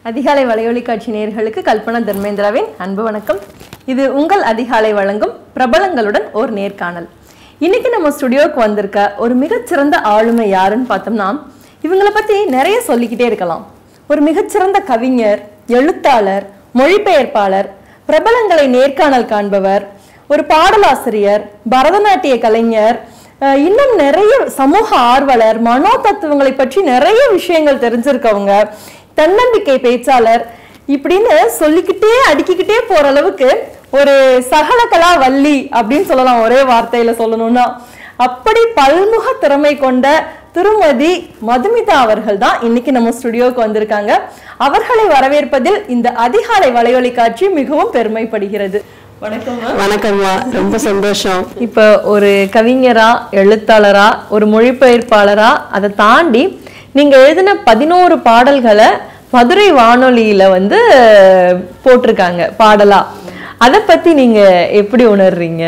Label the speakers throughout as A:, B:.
A: அதிகாலை வலையொலி காட்சி நேயர்களுக்கு கல்பனா தர்மேந்திராவின் அன்பு வணக்கம் இது உங்கள் அதிகாலை வழங்கும் பிரபலங்களுடன் ஒரு நேர்காணல் இன்னைக்கு நம்ம ஸ்டுடியோக்கு வந்திருக்க ஒரு மிகச்சிறந்த ஆளுமை யாருன்னு பார்த்தோம்னா இவங்களை பத்தி நிறைய சொல்லிக்கிட்டே இருக்கலாம் ஒரு மிகச்சிறந்த கவிஞர் எழுத்தாளர் மொழிபெயர்ப்பாளர் பிரபலங்களை நேர்காணல் காண்பவர் ஒரு பாடலாசிரியர் பரதநாட்டிய கலைஞர் அஹ் இன்னும் நிறைய சமூக ஆர்வலர் மனோ தத்துவங்களை பற்றி நிறைய விஷயங்கள் தெரிஞ்சிருக்கவங்க தன்னம்பிக்கை பேச்சாளர் இப்படின்னு சொல்லிக்கிட்டே அடுக்கிக்கிட்டே போற அளவுக்கு ஒரு சகலகலா வள்ளி அப்படின்னு சொல்லலாம் ஒரே வார்த்தையில சொல்லணும்னா அப்படி பல்முக திறமை கொண்ட திருமதி மதுமிதா அவர்கள் தான் இன்னைக்கு நம்ம ஸ்டுடியோக்கு வந்திருக்காங்க அவர்களை வரவேற்பதில் இந்த அதிகாலை வலையொலி காட்சி மிகவும் பெருமைப்படுகிறது வணக்கம்
B: வணக்கம்மா ரொம்ப சந்தோஷம்
A: இப்போ ஒரு கவிஞரா எழுத்தாளரா ஒரு மொழிபெயர்ப்பாளரா அதை தாண்டி நீங்க எழுதின பதினோரு பாடல்களை மதுரை வானொலியில வந்து போட்டிருக்காங்க பாடலா அதை பத்தி நீங்க எப்படி உணர்றீங்க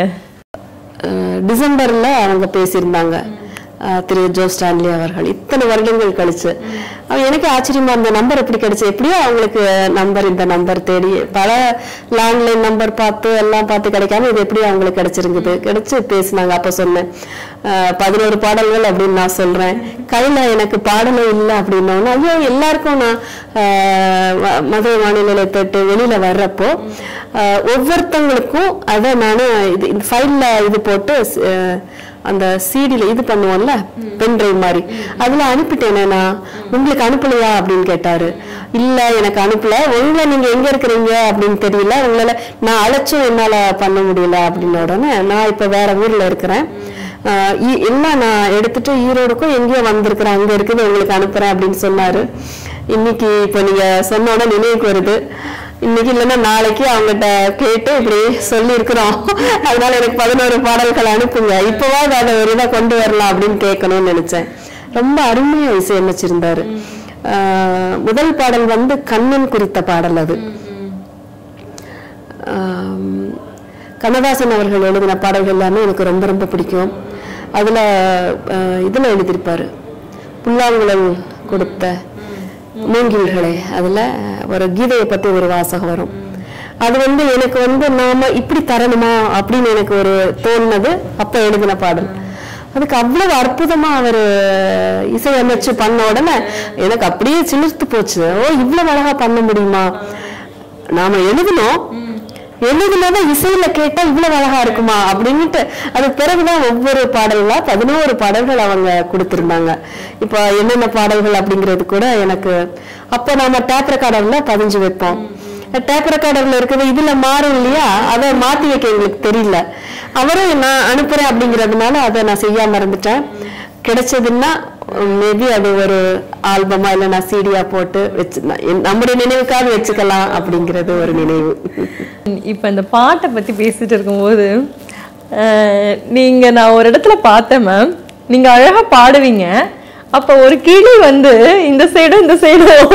B: அஹ் டிசம்பர்ல அவங்க பேசியிருந்தாங்க அஹ் திரு ஜோ ஸ்டான்லி அவர்கள் இத்தனை வருடங்கள் கழிச்சு அவ எனக்கு ஆச்சரியமா இருந்த நம்பர் எப்படி கிடைச்சு எப்படியோ அவங்களுக்கு நம்பர் இந்த நம்பர் தேடி பல லேண்ட்லைன் நம்பர் பார்த்து எல்லாம் பார்த்து கிடைக்காம இது எப்படி அவங்களுக்கு கிடைச்சிருக்குது கிடைச்சு பேசினாங்க அப்ப சொன்னேன் அஹ் பதினோரு பாடல்கள் அப்படின்னு நான் சொல்றேன் கையில எனக்கு பாடலே இல்லை அப்படின்னோன்னு ஐயோ எல்லாருக்கும் நான் அஹ் வ- மதுரை வானிலை தொட்டு வெளியில வர்றப்போ அஹ் ஒவ்வொருத்தவங்களுக்கும் அதை நான் இது இந்த ஃபைல்ல இது போட்டு அஹ், அந்த சிடில இது பண்ணுவோம்ல பென் டிரைவ் மாதிரி அதுல அனுப்பிட்டேனே நான் உங்களுக்கு அனுப்பலையா அப்படின்னு கேட்டாரு இல்ல எனக்கு அனுப்பல உங்களை நீங்க எங்க இருக்கிறீங்க அப்படின்னு தெரியல உங்களை நான் அழைச்சும் என்னால பண்ண முடியல அப்படின்ன உடனே நான் இப்ப வேற ஊர்ல இருக்கிறேன் ஆஹ் இ- எல்லாம் நான் எடுத்துட்டு ஈரோடுக்கும் எங்கேயோ வந்திருக்கிறேன் அங்க இருக்குது உங்களுக்கு அனுப்புறேன் அப்படின்னு சொன்னாரு இன்னைக்கு இப்ப நீங்க சொன்ன உடனே நினைவுக்கு வருது இன்னைக்கு இல்லைன்னா நாளைக்கு அவங்ககிட்ட கேட்டு இப்படி சொல்லி இருக்கிறோம் அதனால எனக்கு பதினோரு பாடல்கள் அனுப்புங்க இப்பவாவது அதை ஒரு இதை கொண்டு வரலாம் அப்படின்னு கேட்கணும்னு நினைச்சேன் ரொம்ப அருமையா இசையமைச்சிருந்தாரு ஆஹ் முதல் பாடல் வந்து கண்ணன் குறித்த பாடல் அது ஆம், கண்ணதாசன் அவர்கள் எழுதின பாடல்கள் எல்லாமே எனக்கு ரொம்ப ரொம்ப பிடிக்கும் அதுல அஹ், இதுல எழுதியிருப்பாரு புல்லாங்குழல் கொடுத்த மூங்கில்களே அதுல ஒரு கீதையை பத்தி ஒரு வாசகம் வரும் அது வந்து எனக்கு வந்து நாம இப்படி தரணுமா அப்படின்னு எனக்கு ஒரு தோணுனது அப்ப எழுதின பாடல் அதுக்கு அவ்வளவு அற்புதமா அவர் இசையமைச்சு பண்ண உடனே எனக்கு அப்படியே சிலிர்த்து போச்சு ஓ இவ்வளவு அழகா பண்ண முடியுமா நாம எழுதினோம் எழுதினத இசையில கேட்டா இவ்வளவு அழகா இருக்குமா அப்படின்னுட்டு அது பிறகுதான் ஒவ்வொரு பாடல்களா பதினோரு பாடல்கள் அவங்க கொடுத்திருந்தாங்க இப்ப என்னென்ன பாடல்கள் அப்படிங்கிறது கூட எனக்கு அப்போ நாம டேப் ரெக்கார்டர்ல பதிஞ்சு வைப்போம் டேப் ரெக்கார்டர்ல இருக்கிறது இதுல மாறும் இல்லையா அதை மாத்தி வைக்க எங்களுக்கு தெரியல அவரும் நான் அனுப்புறேன் அப்படிங்கறதுனால அதை நான் செய்யாம இருந்துட்டேன் கிடைச்சதுன்னா மேபி அது ஒரு ஆல்பமா இல்ல நான் சீடியா போட்டு வச்சு நான் என்- நம்முடைய நினைவுக்காக வச்சுக்கலாம் அப்படிங்கிறது ஒரு நினைவு
A: இப்ப இந்த பாட்டை பத்தி பேசிட்டு இருக்கும்போது அஹ், நீங்க நான் ஒரு இடத்துல பார்த்தேன் மேம் நீங்க அழகா பாடுவீங்க அப்ப ஒரு கிளி வந்து இந்த சைடும் இந்த சைடும்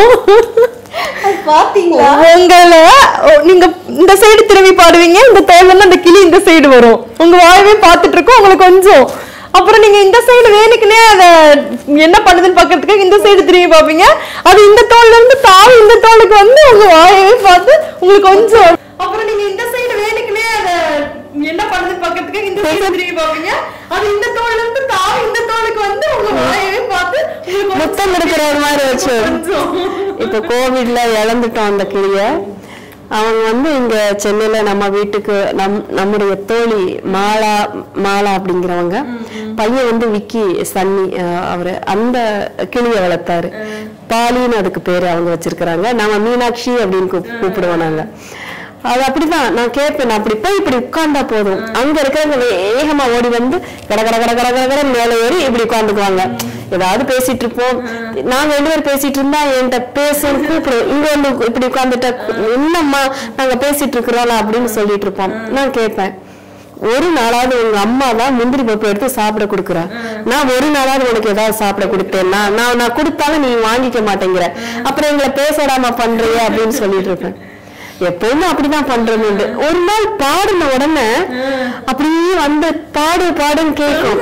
B: பாத்தீங்களா
A: உங்களை ஓ, நீங்க இந்த சைடு திரும்பி பாடுவீங்க இந்த தோல்ல இருந்து அந்த கிளி இந்த சைடு வரும் உங்க வாயவே பார்த்துட்டு இருக்கோம் உங்களுக்கு கொஞ்சம் அப்புறம் நீங்க இந்த சைடு வேணுக்குனே அத என்ன பண்ணுதுன்னு பாக்கிறதுக்கு இந்த சைடு திரும்பி பாப்பீங்க அது இந்த தோல்ல இருந்து தாவி இந்த தோலுக்கு வந்து உங்க வாயவே பார்த்து உங்களுக்கு கொஞ்சம் அப்புறம் நீங்க இந்த சைடு வேணுக்குனே அத என்ன பண்ணுதுன்னு பாக்கிறதுக்கு இந்த சைடு திரும்பி பாப்பீங்க அது இந்த தோல்ல இருந்து தாவி இந்த தோலுக்கு வந்து உங்க வாயவே பார்த்து உங்களுக்கு
B: முத்தம் கொடுக்கிற ஒரு மாதிரி வச்சு
A: கொஞ்சம்
B: இப்ப கோவிட்ல இழந்துட்டோம் அந்த கிளிய அவங்க வந்து இங்க சென்னையில நம்ம வீட்டுக்கு நம் நம்முடைய தோழி மாலா மாலா அப்படிங்கிறவங்க பையன் வந்து விக்கி சன்னி அஹ், அவரு அந்த கிளிய வளர்த்தாரு பாலின்னு அதுக்கு பேரு அவங்க வச்சிருக்கிறாங்க நம்ம மீனாட்சி அப்படின்னு கூப்- கூப்பிடுவோம் நாங்க அது அப்படிதான் நான் கேட்பேன் நான் அப்படி போய் இப்படி உட்கார்ந்தா போதும் அங்க இருக்கிறவங்க வேகமா ஓடி வந்து கட கட கட கட கட கட மேல ஏறி இப்படி உட்கார்ந்துக்குவாங்க ஏதாவது பேசிட்டு இருப்போம் நாங்க ரெண்டு பேர் பேசிட்டு இருந்தா என்கிட்ட பேசுன்னு கூப்பிடுவோம் இங்க வந்து இப்படி உட்கார்ந்துட்ட என்னம்மா நாங்க பேசிட்டு இருக்கிறோம்ல அப்படின்னு சொல்லிட்டு இருப்போம் நான் கேட்பேன் ஒரு நாளாவது உங்க அம்மா தான் முந்திரி பருப்பு எடுத்து சாப்பிட கொடுக்குறா நான் ஒரு நாளாவது உனக்கு ஏதாவது சாப்பிட கொடுத்தேன்னா நான் நான் கொடுத்தாலும் நீ வாங்கிக்க மாட்டேங்கிற அப்புறம் எங்களை பேசடாம பண்றிய அப்படின்னு சொல்லிட்டு இருப்பேன் எப்பவுமே அப்படிதான் பண்றது உண்டு ஒரு நாள் பாடின உடனே அப்படியே வந்து பாடு பாடுன்னு கேட்கும்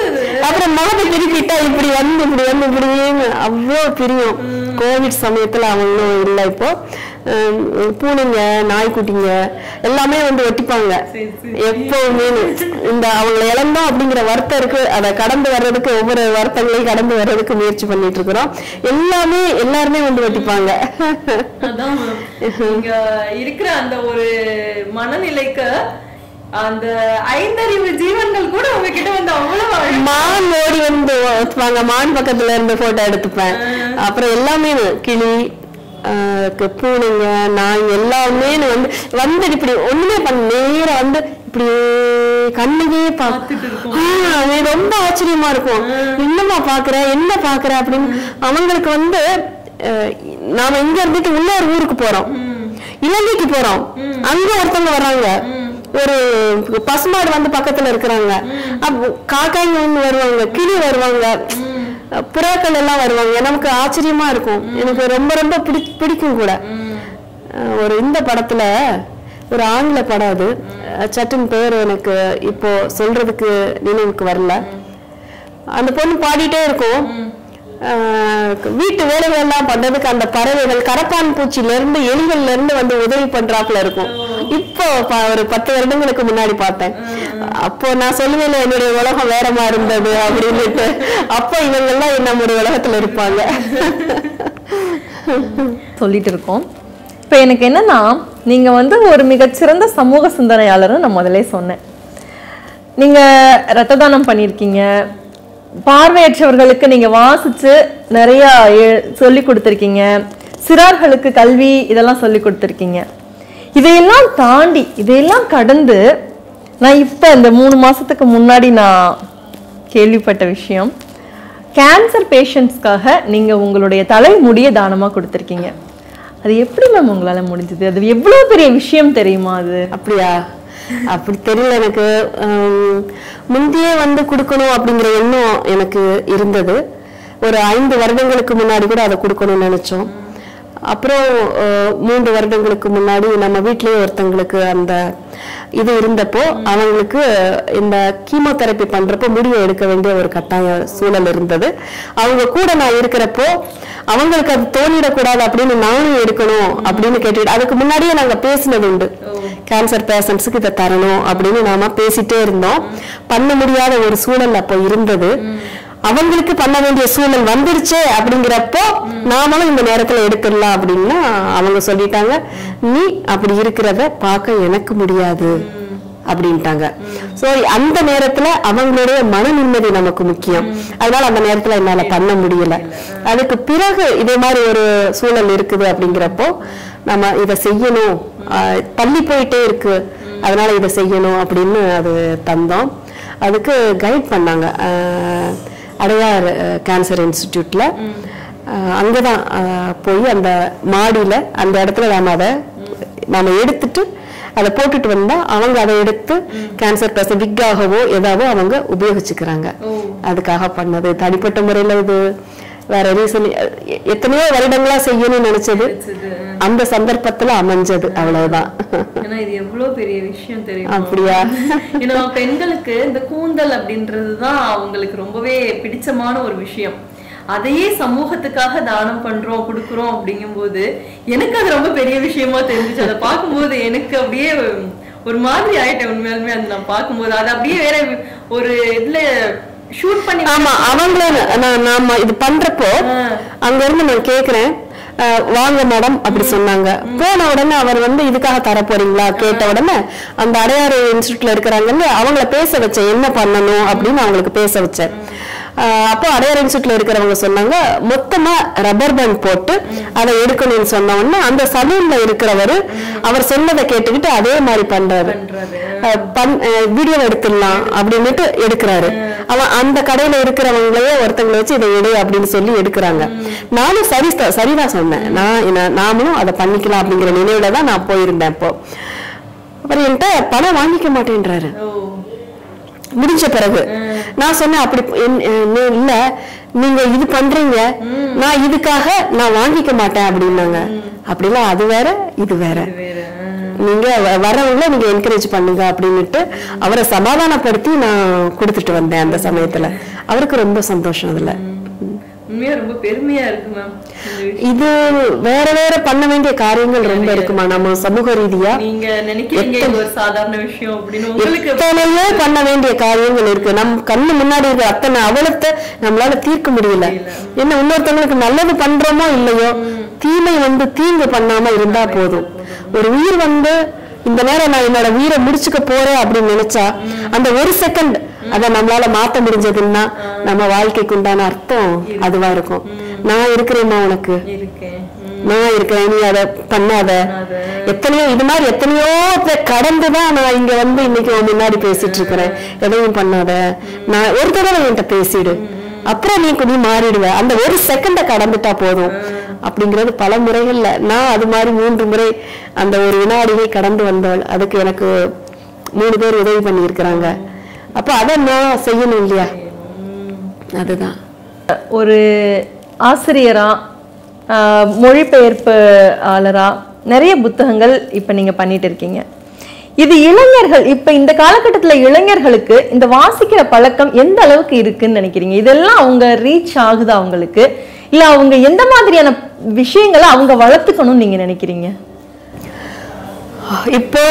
B: அப்புறம் முகத்தை திருப்பிட்டா இப்படி வந்து இப்படி வந்து இப்படின்னு அவ்வளோ பிரியும் கோவிட் சமயத்துல அவங்களும் இல்லை இப்போ ஹம், பூனைங்க நாய்க்குட்டிங்க எல்லாமே வந்து ஒட்டிப்பாங்க
A: சரி, சரி.
B: எப்பவுமே இந்த அவங்களை இழந்தோம் அப்படிங்கிற வருத்தம் இருக்கு அதை கடந்து வர்றதுக்கு ஒவ்வொரு வருத்தங்களையும் கடந்து வர்றதுக்கு முயற்சி பண்ணிட்டு இருக்கிறோம் எல்லாமே எல்லாருமே வந்து ஒட்டிப்பாங்க
A: அதான் ma'am. இங்க இருக்கிற அந்த ஒரு மனநிலைக்கு அந்த ஐந்தறிவு ஜீவன்கள் கூட உங்ககிட்ட வந்து அவ்வளவு அழகா
B: மான் ஓடி வந்து ஒத்துப்பாங்க மான் பக்கத்துல இருந்து போட்டோ எடுத்துப்பேன் அப்புறம் எல்லாமே கிளி ஆஹ் க- பூனைங்க நாய் எல்லாமே வந்து வந்து இப்படி ஒண்ணுமே பண்ண நேரா வந்து இப்படி கண்ணுவே பா
A: பார்த்துட்டு இருக்கும்.
B: ஆஹ் அது ரொம்ப ஆச்சரியமா இருக்கும் என்னம்மா பாக்குற என்ன பாக்குற அப்படின்னு அவங்களுக்கு வந்து அஹ், நாம இங்க இருந்துட்டு இன்னொரு ஊருக்கு போறோம் இலங்கைக்கு போறோம் அங்க ஒருத்தவங்க வர்றாங்க ஒரு பசுமாடு வந்து பக்கத்துல இருக்கிறாங்க அப்ப காக்காய்ங்க வந்து வருவாங்க கிளி வருவாங்க புறாக்கள் எல்லாம் வருவாங்க நமக்கு ஆச்சரியமா இருக்கும் எனக்கு ரொம்ப ரொம்ப பிடி பிடிக்கும் கூட அஹ் ஒரு இந்த படத்துல ஒரு ஆங்கில படம் அது அஹ் சட்டுன்னு பேர் எனக்கு இப்போ சொல்றதுக்கு நினைவுக்கு வரல அந்த பொண்ணு பாடிட்டே இருக்கும் ஆஹ் வீட்டு வேலைகள் எல்லாம் பண்றதுக்கு அந்த பறவைகள் கரப்பான் பூச்சில இருந்து எலிகள்ல இருந்து வந்து உதவி பண்றாப்புல இருக்கும் இப்போ ப- ஒரு பத்து வருடங்களுக்கு முன்னாடி பார்த்தேன் அப்போ நான் சொல்லுவேன் என்னுடைய உலகம் வேறமா இருந்தது அப்படின்னுட்டு அப்போ இவங்க எல்லாம் நம்முடைய உலகத்துல இருப்பாங்க
A: சொல்லிட்டு இருக்கோம் இப்போ எனக்கு என்னன்னா நீங்க வந்து ஒரு மிகச்சிறந்த சமூக சிந்தனையாளர்னு நான் முதல்ல சொன்னேன் நீங்க ரத்த தானம் பண்ணியிருக்கீங்க பார்வையற்றவர்களுக்கு நீங்க வாசிச்சு நிறைய எ- சொல்லி கொடுத்துருக்கீங்க சிறார்களுக்கு கல்வி இதெல்லாம் சொல்லி கொடுத்துருக்கீங்க இதையெல்லாம் தாண்டி இதையெல்லாம் கடந்து நான் இப்போ இந்த மூணு மாசத்துக்கு முன்னாடி நான் கேள்விப்பட்ட விஷயம் கேன்சர் பேஷண்ட்ஸ்க்காக நீங்க உங்களுடைய தலைமுடியை தானமா கொடுத்துருக்கீங்க அது எப்படி மேம் உங்களால முடிஞ்சது அது எவ்வளவு பெரிய விஷயம் தெரியுமா அது
B: அப்படியா அப்படி தெரியல எனக்கு ஹம், முந்தையே வந்து கொடுக்கணும் அப்படிங்கிற எண்ணம் எனக்கு இருந்தது ஒரு ஐந்து வருடங்களுக்கு முன்னாடி கூட அதை கொடுக்கணும்னு நினைச்சோம் அப்புறம் அஹ், மூன்று வருடங்களுக்கு முன்னாடி நம்ம வீட்லயே ஒருத்தங்களுக்கு அந்த இது இருந்தப்போ அவங்களுக்கு இந்த கீமோதெரப்பி பண்றப்போ முடிவை எடுக்க வேண்டிய ஒரு கட்டாய சூழல் இருந்தது அவங்க கூட நான் இருக்கிறப்போ அவங்களுக்கு அது தோணிடக்கூடாது அப்படின்னு நானும் எடுக்கணும் அப்படின்னு கேட்டுட்டு அதுக்கு முன்னாடியே நாங்க பேசினது உண்டு கேன்சர் பேஷண்ட்ஸுக்கு இதை தரணும் அப்படின்னு நாம பேசிட்டே இருந்தோம் பண்ண முடியாத ஒரு சூழல் அப்போ இருந்தது அவங்களுக்கு பண்ண வேண்டிய சூழல் வந்துருச்சே அப்படிங்கிறப்போ நாமளும் இந்த நேரத்துல எடுத்துடலாம் அப்படின்னா அவங்க சொல்லிட்டாங்க நீ அப்படி இருக்கிறத பார்க்க எனக்கு முடியாது அப்படின்ட்டாங்க சோ அந்த நேரத்துல அவங்களுடைய மன நிம்மதி நமக்கு முக்கியம் அதனால அந்த நேரத்துல என்னால பண்ண முடியல அதுக்கு பிறகு இதே மாதிரி ஒரு சூழல் இருக்குது அப்படிங்கிறப்போ நம்ம இதை செய்யணும் ஆஹ் தள்ளி போயிட்டே இருக்கு அதனால இதை செய்யணும் அப்படின்னு அது தந்தோம் அதுக்கு கைட் பண்ணாங்க ஆஹ் அடையார் கேன்சர் இன்ஸ்டிடியூட்ல அங்கதான் ஆஹ் போய் அந்த மாடியில அந்த இடத்துல நாம அதை நாம எடுத்துட்டு அதை போட்டுட்டு வந்தா அவங்க அதை எடுத்து கேன்சர் பேச விக்காகவோ ஏதாவோ அவங்க உபயோகிச்சுக்கிறாங்க அதுக்காக பண்ணது தனிப்பட்ட முறையில இது வேற ரீசன் எத்தனையோ வருடங்களா செய்யணும்னு நினைச்சது அந்த சந்தர்ப்பத்துல அமைஞ்சது அவ்வளவுதான்
A: ஏன்னா இது எவ்வளவு பெரிய விஷயம் தெரியும்
B: அப்படியா
A: ஏன்னா பெண்களுக்கு இந்த கூந்தல் அப்படின்றது தான் அவங்களுக்கு ரொம்பவே பிடிச்சமான ஒரு விஷயம் அதையே சமூகத்துக்காக தானம் பண்றோம் கொடுக்குறோம் அப்படிங்கும்போது எனக்கு அது ரொம்ப பெரிய விஷயமா தெரிஞ்சுச்சு அதை பார்க்கும்போது எனக்கு அப்படியே ஒரு மாதிரி ஆயிட்டேன் உண்மையாலுமே அது நான் பார்க்கும்போது அது அப்படியே வேற ஒரு இதுல ஷூட் பண்ணி
B: ஆமா அவங்களே நான் நாம இது பண்றப்போ அங்க இருந்து நான் கேக்குறேன் அஹ், வாங்க மேடம் அப்படி சொன்னாங்க போன உடனே அவர் வந்து இதுக்காக தர போறீங்களா கேட்ட உடனே அந்த அடையாறு இன்ஸ்டியூட்ல இருக்கிறாங்கல்ல அவங்கள பேச வச்சேன் என்ன பண்ணணும் அப்படின்னு அவங்களுக்கு பேச வச்சேன் அஹ், அப்போ அடையாறு இன்ஸ்டியூட்ல இருக்கிறவங்க சொன்னாங்க மொத்தமா ரப்பர் பேண்ட் போட்டு அதை எடுக்கணும்னு சொன்ன உடனே அந்த சலூன்ல இருக்கிறவர் அவர் சொன்னதை கேட்டுக்கிட்டு அதே மாதிரி பண்றாரு
A: பண்றது
B: அஹ் பண் வீடியோ எடுத்துடலாம் அப்படின்னுட்டு எடுக்கிறாரு அவன் அந்த கடையில இருக்கிறவங்களையே ஒருத்தங்களை வச்சு இதை எடு அப்படின்னு சொல்லி எடுக்கிறாங்க நானும் சரி ச- சரிதான் சொன்னேன் நான் என்ன- நாமளும் அதை பண்ணிக்கலாம் அப்படிங்கிற நினைவுல தான் நான் போயிருந்தேன் இப்போ அப்புறம் என்கிட்ட பணம் வாங்கிக்க மாட்டேன்றாரு
A: ஓ
B: முடிஞ்ச பிறகு நான் சொன்னேன் அப்படி என்- என் இல்ல நீங்க இது பண்றீங்க நான் இதுக்காக நான் வாங்கிக்க மாட்டேன் அப்படின்னாங்க அப்படிலாம் அது வேற இது வேற
A: இது வேற ஆ.
B: நீங்க வ- வரவங்கள நீங்க என்கரேஜ் பண்ணுங்க அப்படின்னுட்டு அவரை சமாதானப்படுத்தி நான் கொடுத்துட்டு வந்தேன் அந்த சமயத்துல அவருக்கு ரொம்ப சந்தோஷம் அதுல
A: உண்மையா ரொம்ப பெருமையா இருக்கு மேம்
B: இது வேற வேற பண்ண வேண்டிய காரியங்கள் ரொம்ப இருக்குமா நம்ம சமூக ரீதியா
A: நீங்க நினைக்கிறீங்க இது ஒரு சாதாரண விஷயம் அப்படின்னு உங்களுக்கு
B: எத்தனையோ பண்ண வேண்டிய காரியங்கள் இருக்கு நம் கண்ணு முன்னாடி இருக்கிற அத்தனை அவலத்தை நம்மளால தீர்க்க முடியல என்ன இன்னொருத்தவங்களுக்கு நல்லது பண்றோமோ இல்லையோ தீமை வந்து தீங்கு பண்ணாம இருந்தா போதும் ஒரு உயிர் வந்து இந்த நேரம் நான் என்னோட உயிரை முடிச்சுக்க போறேன் அப்படின்னு நினைச்சா அந்த ஒரு செகண்ட் அதை நம்மளால மாத்த முடிஞ்சதுன்னா நம்ம வாழ்க்கைக்கு உண்டான அர்த்தம் அதுவா இருக்கும் நான் இருக்கிறேம்மா உனக்கு
A: இருக்கேன்
B: நான் இருக்கிறேன் நீ அதை பண்ணாத எத்தனையோ இது மாதிரி எத்தனையோ பேர் கடந்துதான் நான் இங்க வந்து இன்னைக்கு உன் முன்னாடி பேசிட்டு இருக்கிறேன் எதையும் பண்ணாத நான் ஒரு தடவை என்கிட்ட பேசிடு அப்புறம் நீ நீ மாறிடுவ அந்த ஒரு செகண்ட கடந்துட்டா போதும் அப்படிங்கிறது பல முறைகள்ல நான் அது மாதிரி மூன்று முறை அந்த ஒரு வினாடியை கடந்து வந்தவள் அதுக்கு எனக்கு மூணு பேர் உதவி பண்ணி இருக்கிறாங்க அப்ப அதை நான் செய்யணும் இல்லையா அதுதான்
A: ஒரு ஆசிரியரா ஆஹ், மொழிபெயர்ப்பாளரா நிறைய புத்தகங்கள் இப்ப நீங்க பண்ணிட்டு இருக்கீங்க இது இளைஞர்கள் இப்ப இந்த காலகட்டத்துல இளைஞர்களுக்கு இந்த வாசிக்கிற பழக்கம் எந்த அளவுக்கு இருக்குன்னு நினைக்கிறீங்க இதெல்லாம் அவங்க ரீச் ஆகுதா அவங்களுக்கு இல்ல அவங்க எந்த மாதிரியான விஷயங்களை அவங்க வளர்த்துக்கணும்னு நீங்க நினைக்கிறீங்க
B: இப்போ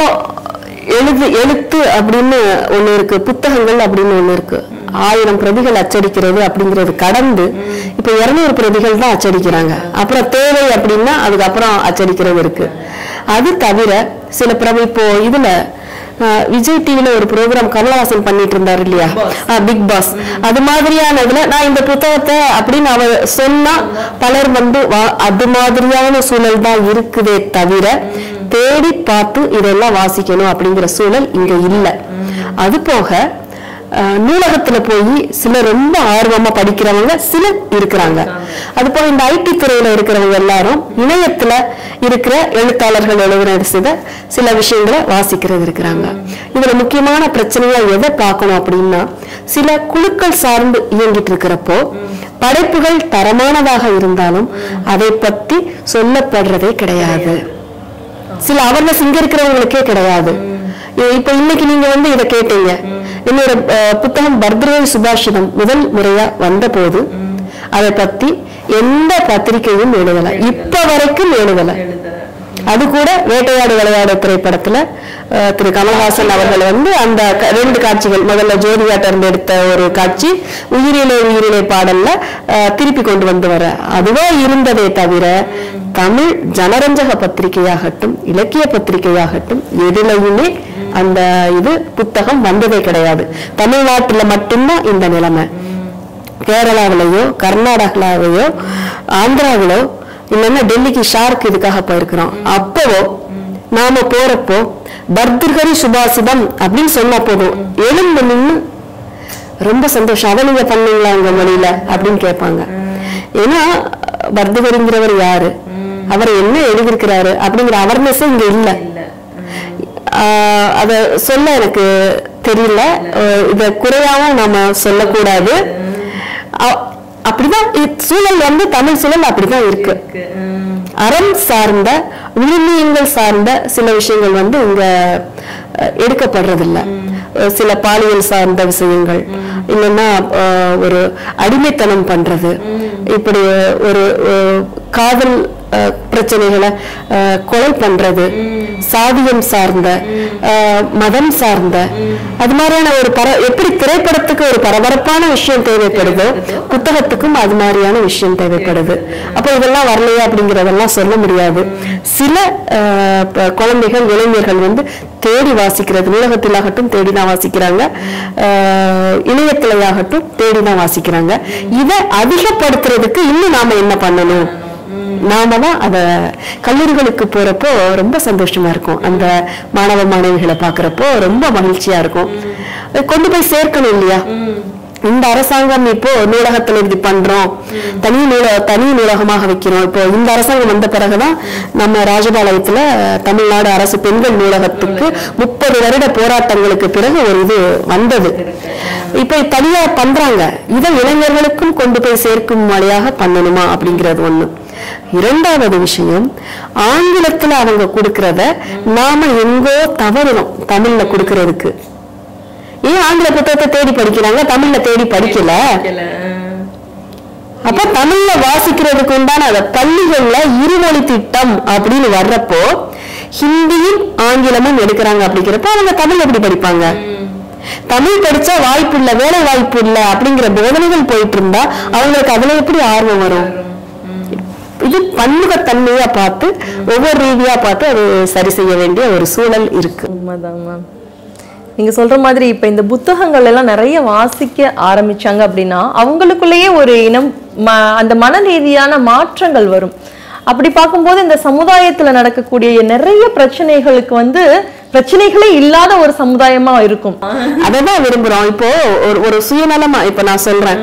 B: எழுது எழுத்து அப்படின்னு ஒண்ணு இருக்கு புத்தகங்கள் அப்படின்னு ஒண்ணு இருக்கு ஆயிரம் பிரதிகள் அச்சடிக்கிறது அப்படிங்கிறது கடந்து இப்ப இருநூறு பிரதிகள் தான் அச்சடிக்கிறாங்க அப்புறம் தேவை அப்படின்னா அதுக்கப்புறம் அச்சடிக்கிறது இருக்கு அது தவிர சில பிரபு இப்போ இதுல அஹ், விஜய் டிவில ஒரு ப்ரோக்ராம் கமலஹாசன் பண்ணிட்டு இருந்தாரு இல்லையா பிக் பாஸ் அது மாதிரியான இதுல நான் இந்த புத்தகத்தை அப்படின்னு அவர் சொன்னா பலர் வந்து வா- அது மாதிரியான சூழல் தான் இருக்குதே தவிர தேடி பார்த்து இதெல்லாம் வாசிக்கணும் அப்படிங்கிற சூழல் இங்க இல்ல அது போக அஹ், நூலகத்துல போய் சிலர் ரொம்ப ஆர்வமா படிக்கிறவங்க சிலர் இருக்கிறாங்க அது போக இந்த ஐடி துறையில இருக்கிறவங்க எல்லாரும் இணையத்துல இருக்கிற எழுத்தாளர்கள் எழுதுன சில சில விஷயங்களை வாசிக்கிறது இருக்கிறாங்க இதுல முக்கியமான பிரச்சனையா எதை பார்க்கணும் அப்படின்னா சில குழுக்கள் சார்ந்து இயங்கிட்டு இருக்கிறப்போ படைப்புகள் தரமானதாக இருந்தாலும் அதை பத்தி சொல்லப்படுறதே கிடையாது சில அவேர்னஸ் இங்க இருக்கிறவங்களுக்கே கிடையாது இ- இப்ப இன்னைக்கு நீங்க வந்து இதை கேட்டீங்க என்னோட அஹ், புத்தகம் பர்தரவி சுபாஷிதம் முதல் முறையா வந்த போது அதை பத்தி எந்த பத்திரிகையும் எழுதல இப்ப வரைக்கும் எழுதல அது கூட வேட்டையாடு விளையாடு திரைப்படத்துல அஹ், திரு கமல்ஹாசன் அவர்கள் வந்து அந்த க- ரெண்டு காட்சிகள் முதல்ல ஜோதிகாட்ட இருந்து எடுத்த ஒரு காட்சி உயிரிலே உயிரிலே பாடல்ல அஹ், திருப்பி கொண்டு வந்து வர அதுவா இருந்ததே தவிர தமிழ் ஜனரஞ்சக பத்திரிகையாகட்டும் இலக்கிய பத்திரிகையாகட்டும் எதுலையுமே அந்த இது புத்தகம் வந்ததே கிடையாது தமிழ்நாட்டுல மட்டும்தான் இந்த நிலைமை கேரளாவிலேயோ கர்நாடகாவிலேயோ ஆந்திராவிலோ இல்லைன்னா டெல்லிக்கு ஷார்க் இதுக்காக போயிருக்கிறோம் அப்பவோ நாம போறப்போ பர்திர்கரி சுபாசிதம் அப்படின்னு சொன்னா போதும் எழுந்து நின்னு ரொம்ப சந்தோஷம் அதை நீங்க பண்ணீங்களா உங்க மொழியில அப்படின்னு கேட்பாங்க ஏன்னா பர்திகரிங்கிறவர் யாரு அவர் என்ன எழுதியிருக்கிறாரு அப்படிங்கிற அவேர்னஸே இங்க இல்ல ஆஹ் அத சொல்ல எனக்கு தெரியல அஹ் இத குறையாவும் நாம சொல்லக்கூடாது அ- அப்படிதான் இ- சூழல் வந்து தமிழ் சூழல் அப்படிதான் இருக்கு அறம் சார்ந்த விழுமியங்கள் சார்ந்த சில விஷயங்கள் வந்து இங்க அஹ், எடுக்கப்படுறதில்ல அஹ், சில பாலியல் சார்ந்த விஷயங்கள் இல்லைன்னா அஹ், ஒரு அடிமைத்தனம் பண்றது இப்படி ஒரு அஹ், காதல் அஹ், பிரச்சனைகளை அஹ், கொலை பண்றது சாதியம் சார்ந்த அஹ், மதம் சார்ந்த அது மாதிரியான ஒரு பர எப்படி திரைப்படத்துக்கு ஒரு பரபரப்பான விஷயம் தேவைப்படுதோ புத்தகத்துக்கும் அது மாதிரியான விஷயம் தேவைப்படுது அப்போ இதெல்லாம் வரலையா அப்படிங்கறதெல்லாம் சொல்ல முடியாது சில அஹ், ப- குழந்தைகள் இளைஞர்கள் வந்து தேடி வாசிக்கிறது நூலகத்திலாகட்டும் தேடி தான் வாசிக்கிறாங்க அஹ், இணையத்திலேயாகட்டும் தேடி தான் வாசிக்கிறாங்க இதை அதிகப்படுத்துறதுக்கு இன்னும் நாம என்ன பண்ணணும் நாம தான் அத கல்லூரிகளுக்கு போறப்போ ரொம்ப சந்தோஷமா இருக்கும் அந்த மாணவ மாணவிகளை பாக்குறப்போ ரொம்ப மகிழ்ச்சியா இருக்கும் கொண்டு போய் சேர்க்கணும் இல்லையா இந்த அரசாங்கம் இப்போ நூலகத்துல இப்படி பண்றோம் தனி நூல தனி நூலகமாக வைக்கிறோம் இப்போ இந்த அரசாங்கம் வந்த பிறகுதான் நம்ம ராஜபாளையத்துல தமிழ்நாடு அரசு பெண்கள் நூலகத்துக்கு முப்பது வருட போராட்டங்களுக்கு பிறகு ஒரு இது வந்தது இப்ப தனியா பண்றாங்க இதை இளைஞர்களுக்கும் கொண்டு போய் சேர்க்கும் வழியாக பண்ணணுமா அப்படிங்கிறது ஒண்ணு இரண்டாவது விஷயம் ஆங்கிலத்துல அவங்க கொடுக்கறத நாம எங்கோ தவறுறோம் தமிழ்ல கொடுக்கறதுக்கு ஏன் ஆங்கில புத்தகத்தை தேடி படிக்கிறாங்க தமிழ்ல தேடி படிக்கல அப்ப தமிழ்ல வாசிக்கிறதுக்கு உண்டான அந்த பள்ளிகள்ல இருமொழி திட்டம் அப்படின்னு வர்றப்போ ஹிந்தியும் ஆங்கிலமும் எடுக்கிறாங்க அப்படிங்கிறப்ப அவங்க தமிழ் எப்படி படிப்பாங்க தமிழ் படிச்சா வாய்ப்பு இல்ல வேலை வாய்ப்பு இல்ல அப்படிங்கிற போதனைகள் போயிட்டு இருந்தா அவங்களுக்கு அதுல எப்படி ஆர்வம் வரும் இது பன்முகத்தன்மையா பார்த்து ஒவ்வொரு ரீதியா பார்த்து அது சரி செய்ய வேண்டிய ஒரு சூழல் இருக்கு
A: உண்மைதான் மேம் நீங்க சொல்ற மாதிரி இப்ப இந்த புத்தகங்கள் எல்லாம் நிறைய வாசிக்க ஆரம்பிச்சாங்க அப்படின்னா அவங்களுக்குள்ளேயே ஒரு இனம் ம- அந்த மன ரீதியான மாற்றங்கள் வரும் அப்படி பார்க்கும்போது இந்த சமுதாயத்துல நடக்கக்கூடிய நிறைய பிரச்சனைகளுக்கு வந்து பிரச்சனைகளே இல்லாத ஒரு சமுதாயமா இருக்கும்
B: அததான் விரும்புறோம் இப்போ ஒரு ஒரு சுயநலமா இப்ப நான் சொல்றேன்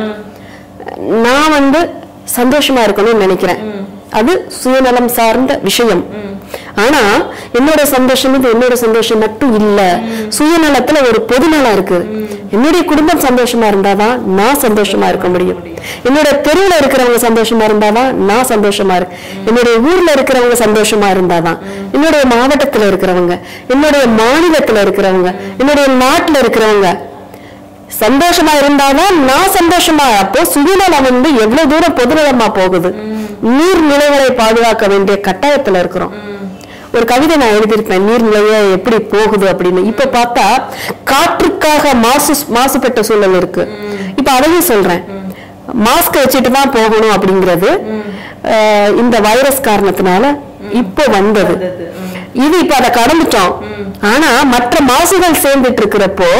B: நான் வந்து சந்தோஷமா இருக்கணும்னு நினைக்கிறேன் அது சுயநலம் சார்ந்த விஷயம் ஆனா என்னோட சந்தோஷம் இது என்னோட சந்தோஷம் மட்டும் இல்ல சுயநலத்துல ஒரு பொதுநலம் இருக்கு என்னுடைய குடும்பம் சந்தோஷமா இருந்தாதான் நான் சந்தோஷமா இருக்க முடியும் என்னோட தெருவுல இருக்கிறவங்க சந்தோஷமா இருந்தாதான் நான் சந்தோஷமா இருக்கு என்னுடைய ஊர்ல இருக்கிறவங்க சந்தோஷமா இருந்தாதான் என்னுடைய மாவட்டத்துல இருக்கிறவங்க என்னுடைய மாநிலத்துல இருக்கிறவங்க என்னுடைய நாட்டுல இருக்கிறவங்க சந்தோஷமா இருந்தாதான் நான் சந்தோஷமா அப்போ சுயநலம் வந்து எவ்வளவு தூரம் பொதுநலமா போகுது நீர்நிலைகளை பாதுகாக்க வேண்டிய கட்டாயத்துல இருக்கிறோம் ஒரு கவிதை நான் எழுதியிருப்பேன் நீர்நிலைய எப்படி போகுது அப்படின்னு இப்ப பார்த்தா காற்றுக்காக மாசு மாசுபட்ட சூழல் இருக்கு இப்ப அதையும் சொல்றேன் மாஸ்க் வச்சுட்டு தான் போகணும் அப்படிங்கிறது அஹ், இந்த வைரஸ் காரணத்தினால இப்போ வந்தது இது இப்ப அதை கடந்துட்டோம் ஆனா மற்ற மாசுகள் சேர்ந்துட்டு இருக்கிறப்போ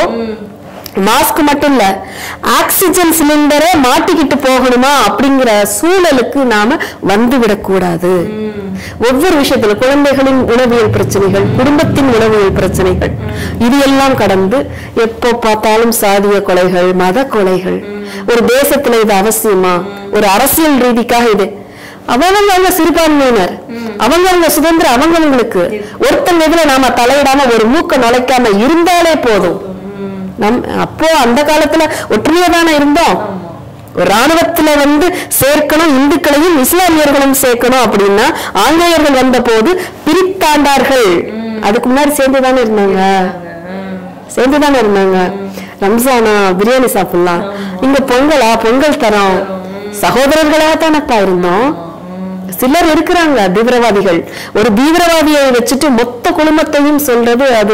B: மாஸ்க் மட்டும் இல்ல ஆக்சிஜன் சிலிண்டரை மாட்டிக்கிட்டு போகணுமா அப்படிங்கிற சூழலுக்கு நாம வந்து விடக்கூடாது ஒவ்வொரு விஷயத்துல குழந்தைகளின் உணவியல் பிரச்சனைகள் குடும்பத்தின் உணவியல் பிரச்சனைகள் இது எல்லாம் கடந்து எப்போ பார்த்தாலும் சாதிய கொலைகள் மத கொலைகள் ஒரு தேசத்துல இது அவசியமா ஒரு அரசியல் ரீதிக்காக இது அவங்க அவங்க சிறுபான்மையினர் அவங்க அவங்க சுதந்திரம் அவங்கவங்களுக்கு ஒருத்தன் எதுல நாம தலையிடாம ஒரு மூக்க நுழைக்காம இருந்தாலே போதும் நம் அப்போ அந்த காலத்துல ஒற்றுமையா தானே இருந்தோம் ஒரு ராணுவத்துல வந்து சேர்க்கணும் இந்துக்களையும் இஸ்லாமியர்களும் சேர்க்கணும் அப்படின்னா ஆங்கிலேயர்கள் வந்த போது பிரித்தாண்டார்கள் அதுக்கு முன்னாடி சேர்ந்து தானே இருந்தாங்க சேர்ந்து தானே இருந்தாங்க ரம்ஜானா பிரியாணி சாப்பிடலாம் இங்க பொங்கலா பொங்கல் தரோம் சகோதரர்களா தானப்பா இருந்தோம் சிலர் இருக்கிறாங்க தீவிரவாதிகள் ஒரு தீவிரவாதியை வச்சுட்டு மொத்த குடும்பத்தையும் சொல்றது அது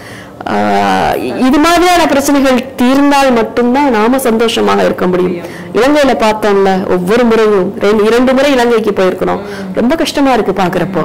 B: ஆஹ், இது மாதிரியான பிரச்சனைகள் தீர்ந்தால் மட்டும்தான் நாம சந்தோஷமாக இருக்க முடியும் இலங்கையில பார்த்தோம்ல ஒவ்வொரு முறையும் ரெண்டு- இரண்டு முறை இலங்கைக்கு போயிருக்கிறோம் ரொம்ப கஷ்டமா இருக்கு பாக்குறப்போ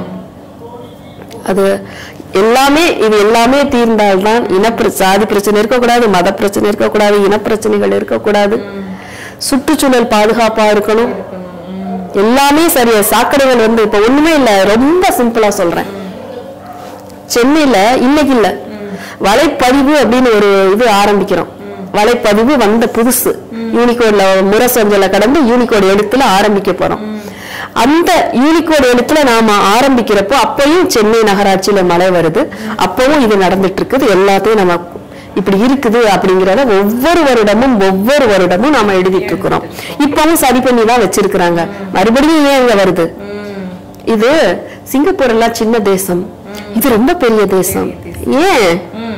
B: அது எல்லாமே இது எல்லாமே தீர்ந்தால்தான் இன பிர- சாதி பிரச்சனை இருக்கக்கூடாது மத பிரச்சனை இருக்கக்கூடாது இனப்பிரச்சனைகள் இருக்கக்கூடாது சுற்றுச்சூழல் பாதுகாப்பா இருக்கணும் எல்லாமே சரியா சாக்கடைகள் வந்து இப்ப ஒண்ணுமே இல்ல ரொம்ப சிம்பிளா சொல்றேன் சென்னையில இன்னைக்கு இல்ல வலைப்பதிவு அப்படின்னு ஒரு இது ஆரம்பிக்கிறோம் வலைப்பதிவு வந்த புதுசு யூனிகோட்ல முறை செஞ்சல கடந்து யூனிகோட் எழுத்துல ஆரம்பிக்க போறோம் அந்த யூனிகோட் எழுத்துல நாம ஆரம்பிக்கிறப்போ அப்பயும் சென்னை நகராட்சியில மழை வருது அப்பவும் இது நடந்துட்டு இருக்குது எல்லாத்தையும் நம்ம இப்படி இருக்குது அப்படிங்கறத ஒவ்வொரு வருடமும் ஒவ்வொரு வருடமும் நாம எழுதிட்டு இருக்கிறோம் இப்பவும் சரி பண்ணி தான் வச்சிருக்கிறாங்க மறுபடியும் ஏன் இங்க வருது இது சிங்கப்பூர் எல்லாம் சின்ன தேசம் இது ரொம்ப பெரிய தேசம் ஏன்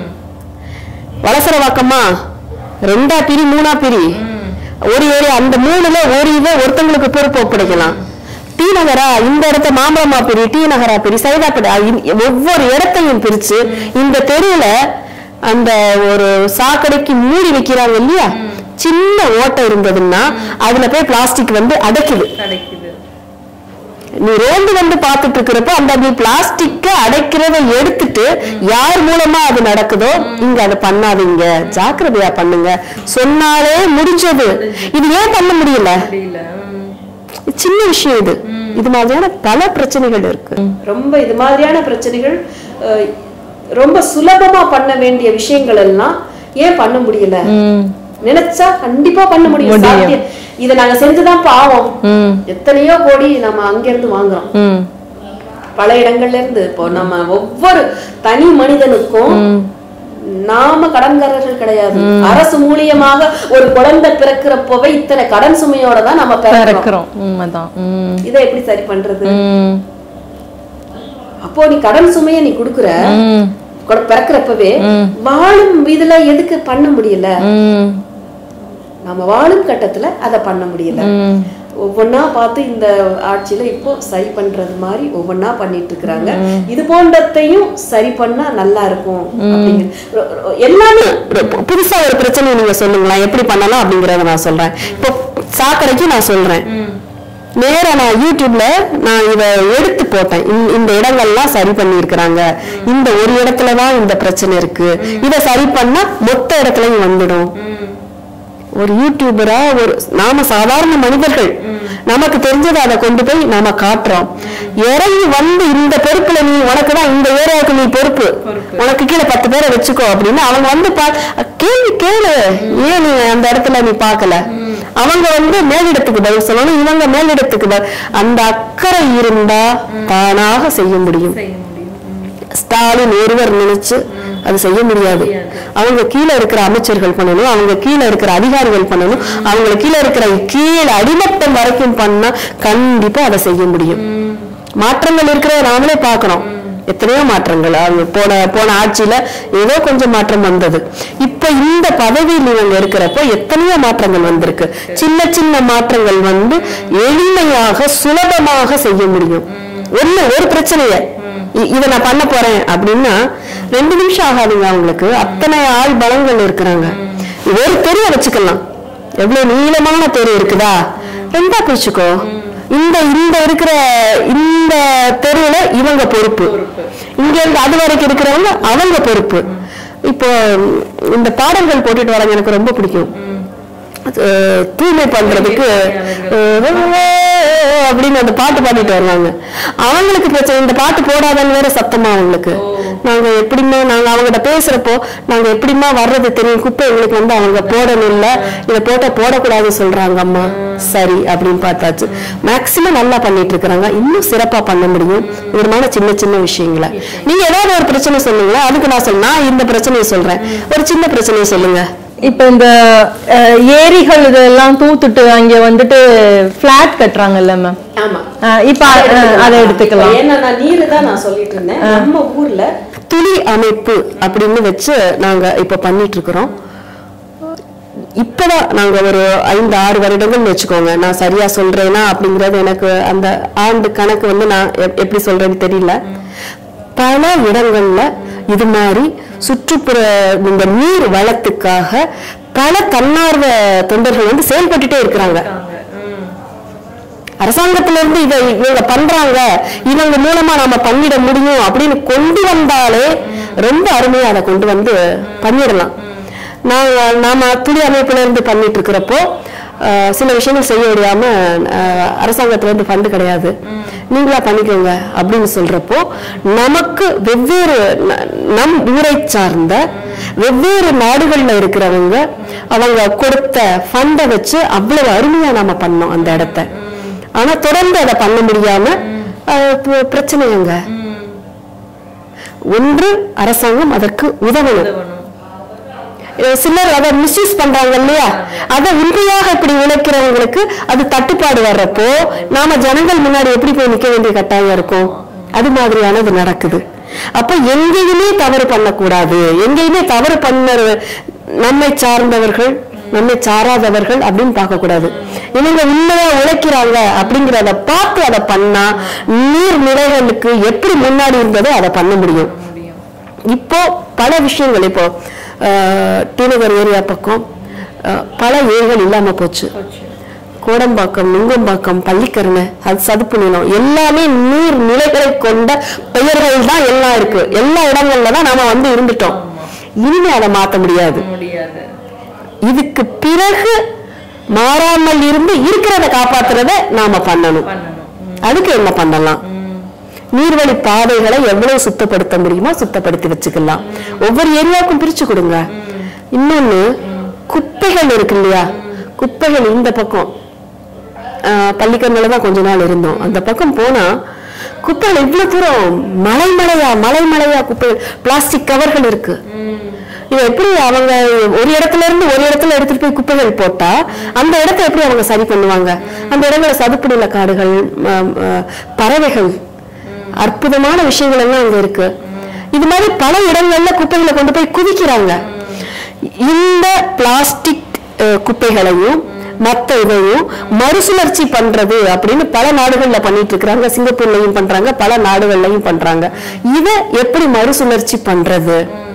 B: வலசரவாக்கமா ரெண்டா பிரி மூணா பிரி ஒரு ஏரியா அந்த மூணுல ஒரு இதை ஒருத்தங்களுக்கு பொறுப்பு ஒப்படைக்கலாம் டி நகரா இந்த இடத்த மாம்பழமா பிரி டி நகரா பிரி சைதாப்படா ஒவ்வொரு இடத்தையும் பிரிச்சு இந்த தெருவுல அந்த ஒரு சாக்கடைக்கு மூடி வைக்கிறாங்க இல்லையா சின்ன ஓட்டை இருந்ததுன்னா அதுல போய் பிளாஸ்டிக் வந்து அடைக்குது
A: கிடைக்குது
B: நீ ரோந்து வந்து பார்த்துட்டு இருக்கிறப்ப அந்த நீ பிளாஸ்டிக்க அடைக்கிறத எடுத்துட்டு யார் மூலமா அது நடக்குதோ இங்க அதை பண்ணாதீங்க ஜாக்கிரதையா பண்ணுங்க சொன்னாலே முடிஞ்சது இது ஏன் பண்ண முடியல
A: தெரியல
B: இது சின்ன விஷயம் இது இது மாதிரியான பல பிரச்சனைகள் இருக்கு
C: ரொம்ப இது மாதிரியான பிரச்சனைகள் அஹ், ரொம்ப சுலபமா பண்ண வேண்டிய விஷயங்கள் எல்லாம் ஏன் பண்ண முடியல நினைச்சா கண்டிப்பா பண்ண முடியும் சாத்தியம் இத நாங்க செஞ்சுதான் பாவம்
A: ம்
C: எத்தனையோ கோடி நம்ம அங்க இருந்து வாங்குறோம்
A: ம்
C: பல இடங்கள்ல இருந்து இப்போ நம்ம ஒவ்வொரு தனி மனிதனுக்கும் நாம கடன்காரர்கள் கிடையாது அரசு மூலியமாக ஒரு குழந்தை பிறக்கிறப்பவே இத்தனை கடன் சுமையோட தான் நம்ம பிறக்கிறோம்
A: இருக்கிறோம் உண்மைதான் ம்
C: இதை எப்படி சரி பண்றது
A: ம்
C: அப்போ நீ கடன் சுமையை நீ குடுக்குற
A: ம்
C: கொட- பிறக்கிறப்பவே வாழும் இதுல எதுக்கு பண்ண முடியல
A: ம்
C: நம்ம வாழும் கட்டத்துல அதை பண்ண முடியல
A: ம்
C: ஒவ்வொன்னா பார்த்து இந்த ஆட்சியில இப்போ சரி பண்றது மாதிரி ஒவ்வொன்னா பண்ணிட்டு இருக்கிறாங்க இது போன்றதையும் சரி பண்ணா நல்லா இருக்கும் அப்படிங்கிற ரொ- ரொ- எல்லாமே
B: ஒரு பு- புதுசா ஒரு பிரச்சனை நீங்க சொல்லுங்களேன் எப்படி பண்ணலாம் அப்படிங்கறத நான் சொல்றேன் இப்போ சாக்கடைக்கு நான் சொல்றேன் நேரா நான் யூடியூப்ல நான் இத எடுத்து போட்டேன் இந்த- இந்த இடங்கள்லாம் சரி பண்ணி இருக்கிறாங்க இந்த ஒரு இடத்துல தான் இந்த பிரச்சனை இருக்கு இத சரி பண்ணா மொத்த இடத்துலயும் வந்துடும் ஒரு யூடியூபரா ஒரு நாம சாதாரண மனிதர்கள் நமக்கு தெரிஞ்சதை அதை கொண்டு போய் நாம காட்டுறோம் இறங்கி வந்து இந்த பொறுப்புல நீ உனக்கு தான் இந்த ஏரியாவுக்கு நீ பொறுப்பு உனக்கு கீழே பத்து பேரை வச்சுக்கோ அப்படின்னு அவங்க வந்து பா கேள்வி கேளு ஏன் நீ அந்த இடத்துல நீ பார்க்கல அவங்க வந்து மேலிடத்துக்கு பதில் சொல்லணும் இவங்க மேலிடத்துக்கு பதில் அந்த அக்கறை இருந்தா தானாக செய்ய முடியும் ஸ்டாலின் ஒருவர் நினைச்சு அது செய்ய முடியாது அவங்க கீழே இருக்கிற அமைச்சர்கள் பண்ணணும் அவங்க கீழே இருக்கிற அதிகாரிகள் பண்ணணும் அவங்க கீழே இருக்கிற கீழே அடிமட்டம் வரைக்கும் பண்ணா கண்டிப்பா அதை செய்ய முடியும் மாற்றங்கள் இருக்கிறத நாமளே பார்க்கணும் எத்தனையோ மாற்றங்கள் அவங்க போன போன ஆட்சியில ஏதோ கொஞ்சம் மாற்றம் வந்தது இப்ப இந்த பதவியில் இவங்க இருக்கிறப்போ எத்தனையோ மாற்றங்கள் வந்திருக்கு சின்ன சின்ன மாற்றங்கள் வந்து எளிமையாக சுலபமாக செய்ய முடியும் ஒண்ணு ஒரு பிரச்சனைய இ- இதை நான் பண்ண போறேன் அப்படின்னா ரெண்டு நிமிஷம் ஆகாதுங்க அவங்களுக்கு அத்தனை ஆள் பலங்கள் இருக்கிறாங்க ஒரு தெருவை வச்சுக்கலாம் எவ்வளவு நீளமான தெரு இருக்குதா ரெண்டா பிரிச்சுக்கோ இந்த இந்த இருக்கிற இந்த தெருவுல இவங்க பொறுப்பு இங்க இருந்து அது வரைக்கும் இருக்கிறவங்க அவங்க பொறுப்பு இப்போ இந்த பாடல்கள் போட்டுட்டு வராங்க எனக்கு ரொம்ப பிடிக்கும் அது, தூய்மை பண்றதுக்கு அஹ், அப்படின்னு அந்த பாட்டு பாடிட்டு வருவாங்க அவங்களுக்கு பிரச்சனை இந்த பாட்டு போடாதன்னு வேற சத்தமா அவங்களுக்கு நாங்க எப்படிமா நாங்க அவங்ககிட்ட பேசுறப்போ நாங்க எப்படிமா வர்றது தெரியும் குப்பை எங்களுக்கு வந்து அவங்க போடணும் இல்ல இதை போட்டா போடக்கூடாதுன்னு சொல்றாங்க அம்மா சரி அப்படின்னு பார்த்தாச்சு மேக்சிமம் நல்லா பண்ணிட்டு இருக்கிறாங்க இன்னும் சிறப்பா பண்ண முடியும் விதமான சின்ன சின்ன விஷயங்களை நீங்க ஏதாவது ஒரு பிரச்சனை சொல்லுங்களேன் அதுக்கு நான் சொல்ல நான் இந்த பிரச்சனையை சொல்றேன் ஒரு சின்ன பிரச்சனையை சொல்லுங்க
A: இப்ப இந்த அஹ், ஏரிகள் இதெல்லாம் தூத்துட்டு அங்க வந்துட்டு பிளாட் கட்டுறாங்கல்ல மேம்
C: ஆமா
A: இப்ப அஹ், அதை எடுத்துக்கலாம்
C: ஏன்னா நான் நீரு தான் நான் சொல்லிட்டு இருந்தேன் நம்ம ஊர்ல
B: துளி அமைப்பு அப்படின்னு வச்சு நாங்க இப்ப பண்ணிட்டு இருக்கிறோம் இப்பதான் நாங்க ஒரு ஐந்து ஆறு வருடங்கள் வச்சுக்கோங்க நான் சரியா சொல்றேனா அப்படிங்கறது எனக்கு அந்த ஆண்டு கணக்கு வந்து நான் எப்- எப்படி சொல்றேன்னு தெரியல பல இடங்கள்ல இது மாதிரி சுற்றுப்புற இந்த நீர் வளத்துக்காக பல தன்னார்வ தொண்டர்கள் வந்து செயல்பட்டுட்டே இருக்கிறாங்க அரசாங்கத்துல இருந்து இதை இவங்க பண்றாங்க இவங்க மூலமா நாம பண்ணிட முடியும் அப்படின்னு கொண்டு வந்தாலே ரொம்ப அருமையா அதை கொண்டு வந்து பண்ணிடலாம் நாங்க நாம துளி அமைப்புல இருந்து பண்ணிட்டு இருக்கிறப்போ ஆஹ், சில விஷயங்கள் செய்ய முடியாம ஆஹ், அரசாங்கத்துல இருந்து ஃபண்டு கிடையாது நீங்களா பண்ணிக்கோங்க அப்படின்னு சொல்றப்போ நமக்கு வெவ்வேறு ந- நம் ஊரை சார்ந்த வெவ்வேறு நாடுகள்ல இருக்கிறவங்க அவங்க கொடுத்த ஃபண்டை வச்சு அவ்வளவு அருமையா நாம பண்ணோம் அந்த இடத்த ஆனா தொடர்ந்து அதை பண்ண முடியாம அஹ், ப- பிரச்சனைங்க ஒன்று அரசாங்கம் அதற்கு உதவணும் அஹ் சிலர் அதை மிஸ்யூஸ் பண்றாங்க இல்லையா அதை உண்மையாக இப்படி உழைக்கிறவங்களுக்கு அது தட்டுப்பாடு வர்றப்போ நாம ஜனங்கள் முன்னாடி எப்படி போய் நிக்க வேண்டிய கட்டாயம் இருக்கும் அது மாதிரியானது நடக்குது அப்ப எங்கேயுமே தவறு பண்ணக்கூடாது எங்கேயுமே தவறு பண்ண நம்மை சார்ந்தவர்கள் நம்மை சாராதவர்கள் அப்படின்னு பார்க்க கூடாது இவங்க உண்மையா உழைக்கிறாங்க அப்படிங்கிறத பார்த்து அதை பண்ணா நீர்நிலைகளுக்கு எப்படி முன்னாடி இருந்ததோ அதை பண்ண முடியும் இப்போ பல விஷயங்கள் இப்போ அஹ், டிநகர் ஏரியா பக்கம் அஹ், பல ஏரிகள் இல்லாம போச்சு கோடம்பாக்கம் நுங்கம்பாக்கம் பள்ளிக்கரணை அது சதுப்பு நிலம் எல்லாமே நீர் நிலைகளை கொண்ட பெயர்கள் தான் எல்லாம் இருக்கு எல்லா இடங்கள்ல தான் நாம வந்து இருந்துட்டோம் இனிமே அதை மாத்த முடியாது
A: முடியாது
B: இதுக்கு பிறகு மாறாமல் இருந்து இருக்கிறத காப்பாத்துறத நாம பண்ணணும் அதுக்கு என்ன பண்ணலாம் நீர்வழி பாதைகளை எவ்வளவு சுத்தப்படுத்த முடியுமோ சுத்தப்படுத்தி வச்சுக்கலாம் ஒவ்வொரு ஏரியாவுக்கும் பிரிச்சு கொடுங்க இன்னொன்னு குப்பைகள் இருக்கு இல்லையா குப்பைகள் இந்த பக்கம் பள்ளிக்கண்ணில தான் கொஞ்ச நாள் இருந்தோம் அந்த பக்கம் போனா குப்பைகள் இவ்வளவு தூரம் மலை மலையா மலை மலையா குப்பைகள் பிளாஸ்டிக் கவர்கள் இருக்கு இதை எப்படி அவங்க ஒரு இடத்துல இருந்து ஒரு இடத்துல எடுத்துட்டு போய் குப்பைகள் போட்டா அந்த இடத்தை எப்படி அவங்க சரி பண்ணுவாங்க அந்த இடங்கள சதுப்பு நில காடுகள் ம- ம- பறவைகள் அற்புதமான விஷயங்கள் எல்லாம் அங்க இருக்கு இது மாதிரி பல இடங்கள்ல குப்பைகளை கொண்டு போய் குவிக்கிறாங்க இந்த பிளாஸ்டிக் அஹ், குப்பைகளையும் மத்த இதையும் மறுசுழற்சி பண்றது அப்படின்னு பல நாடுகள்ல பண்ணிட்டு இருக்காங்க சிங்கப்பூர்லயும் பண்றாங்க பல நாடுகள்லயும் பண்றாங்க இத எப்படி மறுசுழற்சி பண்றது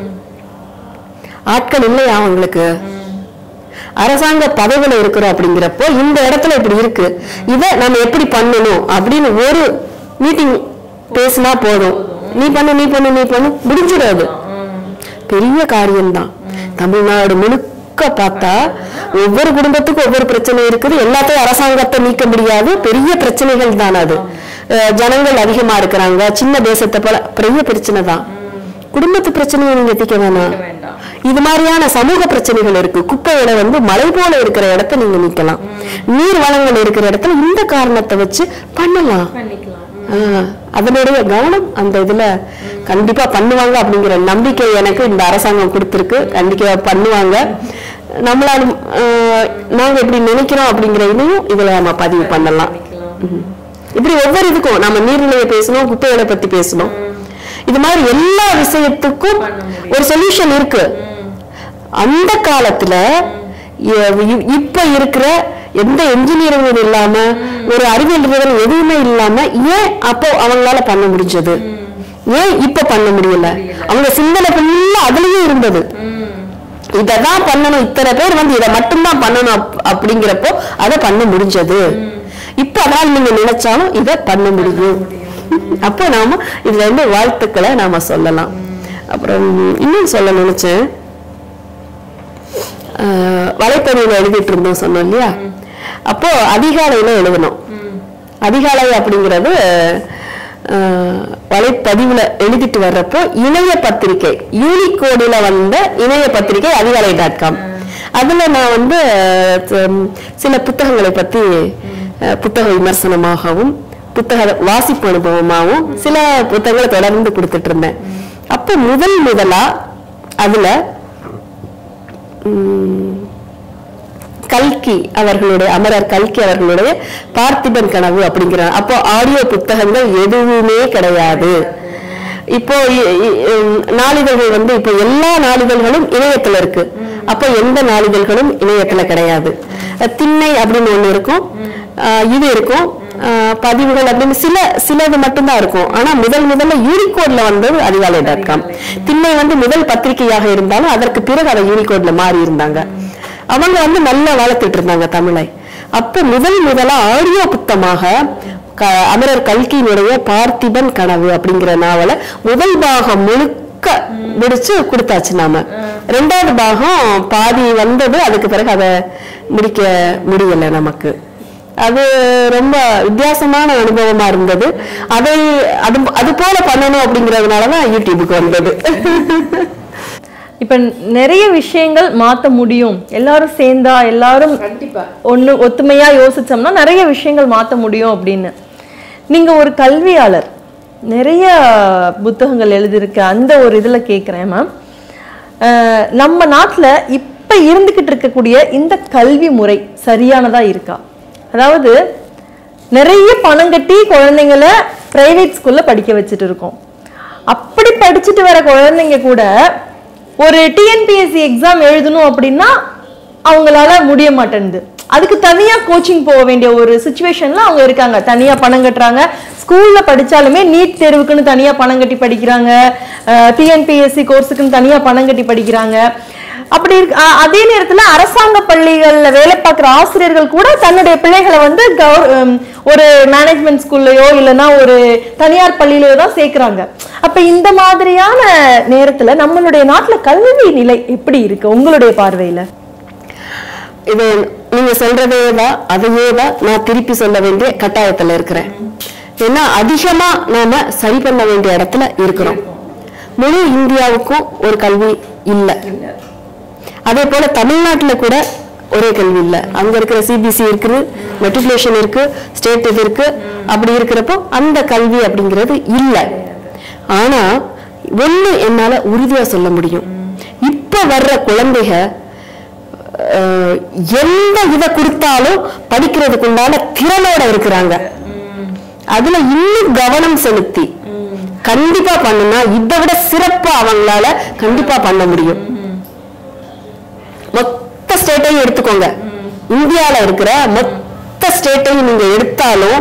B: ஆட்கள் இல்லையா அவங்களுக்கு அரசாங்க பதவியில இருக்கிறோம் அப்படிங்கிறப்போ இந்த இடத்துல இப்படி இருக்கு இத நம்ம எப்படி பண்ணணும் அப்படின்னு ஒரு மீட்டிங் பேசினா போதும் நீ பண்ணு நீ பண்ணு நீ பண்ணு முடிஞ்சிடாது பெரிய காரியம்தான் தமிழ்நாடு முழுக்க பார்த்தா ஒவ்வொரு குடும்பத்துக்கும் ஒவ்வொரு பிரச்சனை இருக்குது எல்லாத்தையும் அரசாங்கத்தை நீக்க முடியாது பெரிய பிரச்சனைகள் தான் அது அஹ் ஜனங்கள் அதிகமா இருக்கிறாங்க சின்ன தேசத்தை போல பெரிய பிரச்சனை தான் குடும்பத்து பிரச்சனையை நீங்க தீர்க்க வேணாம் இது மாதிரியான சமூக பிரச்சனைகள் இருக்கு குப்பைகளை வந்து மலை போல இருக்கிற இடத்த நீங்க நீக்கலாம் நீர் வளங்கள் இருக்கிற இடத்துல இந்த காரணத்தை வச்சு பண்ணலாம் ஆஹ், அதனுடைய கவனம் அந்த இதுல கண்டிப்பா பண்ணுவாங்க அப்படிங்கிற நம்பிக்கை எனக்கு இந்த அரசாங்கம் கொடுத்திருக்கு கண்டிப்பா பண்ணுவாங்க நம்மளால ஆஹ், நாங்க இப்படி நினைக்கிறோம் அப்படிங்கிற இதையும் இதுல நம்ம பதிவு பண்ணலாம் ம். இப்படி ஒவ்வொரு இதுக்கும் நம்ம நீர்நிலையை பேசணும் குப்பைகளை பத்தி பேசணும் இது மாதிரி எல்லா விஷயத்துக்கும் ஒரு சொல்யூஷன் இருக்கு அந்த காலத்துல இ- இ- இப்ப இருக்கிற எந்த என்ஜினியரிங் இல்லாம ஒரு அறிவியல் ரீதியான எதுவுமே இல்லாம ஏன் அப்போ அவங்களால பண்ண முடிஞ்சது ஏன் இப்ப பண்ண முடியல அவங்க சிந்தனை ஃபுல்லா அதுலயும் இருந்தது இததான் பண்ணணும் இத்தனை பேர் வந்து இதை மட்டும்தான் பண்ணணும் அப்- அப்படிங்கிறப்போ அதை பண்ண முடிஞ்சது இப்ப அதான் நீங்க நினைச்சாலும் இதை பண்ண முடியும் அப்போ நாம இதுல இருந்து வாழ்த்துக்களை நாம சொல்லலாம் அப்புறம் இன்னும் சொல்ல நினைச்சேன் ஆஹ் வலைப்பதிவுல எழுதிட்டு இருந்தோம் சொன்னோம் இல்லையா அப்போ அதிகாலையில எழுதணும் அதிகாலை அப்படிங்கிறது ஆஹ், வலைப்பதிவுல எழுதிட்டு வர்றப்போ இணைய பத்திரிகை யூனிகோடில வந்த இணைய பத்திரிகை அதிகாலை டாட் காம் அதுல நான் வந்து ஆஹ், த- சில புத்தகங்களை பத்தி ஆஹ், புத்தக விமர்சனமாகவும் புத்தக வாசிப்பு அனுபவமாகவும் சில புத்தகங்களை தொடர்ந்து கொடுத்துட்டு இருந்தேன் அப்போ முதல் முதலா அதுல உம், கல்கி அவர்களுடைய அமரர் கல்கி அவர்களுடைய பார்த்திபன் கனவு அப்படிங்கிற அப்போ ஆடியோ புத்தகங்கள் எதுவுமே கிடையாது இப்போ இ- இ- உம், நாளிதழ்கள் வந்து இப்போ எல்லா நாளிதழ்களும் இணையத்துல இருக்கு அப்போ எந்த நாளிதழ்களும் இணையத்துல கிடையாது அஹ் திண்ணை அப்படின்னு ஒண்ணு இருக்கும் ஆஹ் இது இருக்கும் ஆஹ் பதிவுகள் அப்படின்னு சில சிலது மட்டும்தான் இருக்கும் ஆனா முதல் முதல்ல யூனிகோட்ல வந்தது அதிகாலை டாட் காம் திண்ணை வந்து முதல் பத்திரிகையாக இருந்தாலும் அதற்கு பிறகு அதை யூனிகோட்ல மாறி இருந்தாங்க அவங்க வந்து நல்லா வளர்த்துட்டு இருந்தாங்க தமிழை அப்ப முதல் முதலா ஆடியோ புத்தமாக க- அமரர் கல்கியினுடைய பார்த்திபன் கனவு அப்படிங்கிற நாவலை முதல் பாகம் முழுக்க முடிச்சு கொடுத்தாச்சு நாம ரெண்டாவது பாகம் பாதி வந்தது அதுக்கு பிறகு அதை முடிக்க முடியல நமக்கு அது ரொம்ப வித்தியாசமான அனுபவமா இருந்தது அதை அது அது போல பண்ணணும் அப்படிங்கறதுனாலதான் யூடியூபுக்கு வந்தது
A: இப்ப நிறைய விஷயங்கள் மாத்த முடியும் எல்லாரும் சேர்ந்தா எல்லாரும்
C: கண்டிப்பா
A: ஒண்ணு ஒத்துமையா யோசிச்சோம்னா நிறைய விஷயங்கள் மாத்த முடியும் அப்படின்னு நீங்க ஒரு கல்வியாளர் நிறைய புத்தகங்கள் எழுதியிருக்க அந்த ஒரு இதுல கேக்குறேன் மேம் நம்ம நாட்டுல இப்ப இருந்துகிட்டு இருக்கக்கூடிய இந்த கல்வி முறை சரியானதா இருக்கா அதாவது நிறைய பணம் கட்டி குழந்தைங்கள பிரைவேட் ஸ்கூல்ல படிக்க வச்சுட்டு இருக்கோம் அப்படி படிச்சுட்டு வர குழந்தைங்க கூட ஒரு டிஎன்பிஎஸ்சி எக்ஸாம் எழுதணும் அப்படின்னா அவங்களால முடிய மாட்டேங்குது அதுக்கு தனியா கோச்சிங் போக வேண்டிய ஒரு சுச்சுவேஷன்ல அவங்க இருக்காங்க தனியா பணம் கட்டுறாங்க ஸ்கூல்ல படிச்சாலுமே நீட் தேர்வுக்குன்னு தனியா பணம் கட்டி படிக்கிறாங்க டிஎன்பிஎஸ்சி கோர்ஸுக்குன்னு தனியா பணம் கட்டி படிக்கிறாங்க அப்படி இருக்கு அ- அதே நேரத்துல அரசாங்க பள்ளிகள்ல வேலை பார்க்குற ஆசிரியர்கள் கூட தன்னுடைய பிள்ளைகளை வந்து கவர் உம், ஒரு மேனேஜ்மெண்ட் ஸ்கூல்லையோ இல்லைன்னா ஒரு தனியார் பள்ளியிலயோ தான் சேர்க்கறாங்க அப்ப இந்த மாதிரியான நேரத்துல நம்மளுடைய நாட்டுல கல்வி நிலை எப்படி இருக்கு உங்களுடைய பார்வையில
B: இது நீங்க சொல்றதே தான் அதையே தான் நான் திருப்பி சொல்ல வேண்டிய கட்டாயத்துல இருக்கிறேன் ஏன்னா அதிகமா நாம சரி பண்ண வேண்டிய இடத்துல இருக்கிறோம் முழு இந்தியாவுக்கும் ஒரு கல்வி இல்ல அதே போல தமிழ்நாட்டுல கூட ஒரே கல்வி இல்ல அங்க இருக்கிற சிபிசி இருக்குது மெட்ரிகுலேஷன் இருக்கு ஸ்டேட் இது இருக்கு அப்படி இருக்கிறப்போ அந்த கல்வி அப்படிங்கிறது இல்ல ஆனா ஒண்ணு என்னால உறுதியா சொல்ல முடியும் இப்ப வர்ற குழந்தைக அஹ், எந்த இதை கொடுத்தாலும் படிக்கிறதுக்கு உண்டான திறனோட இருக்கிறாங்க அதுல இன்னும் கவனம் செலுத்தி கண்டிப்பா பண்ணுனா இதை விட சிறப்பா அவங்களால கண்டிப்பா பண்ண முடியும் மொத்த ஸ்டேட்டையும் எடுத்துக்கோங்க இந்தியால இருக்கிற மொத்த ஸ்டேட்டையும் நீங்க எடுத்தாலும்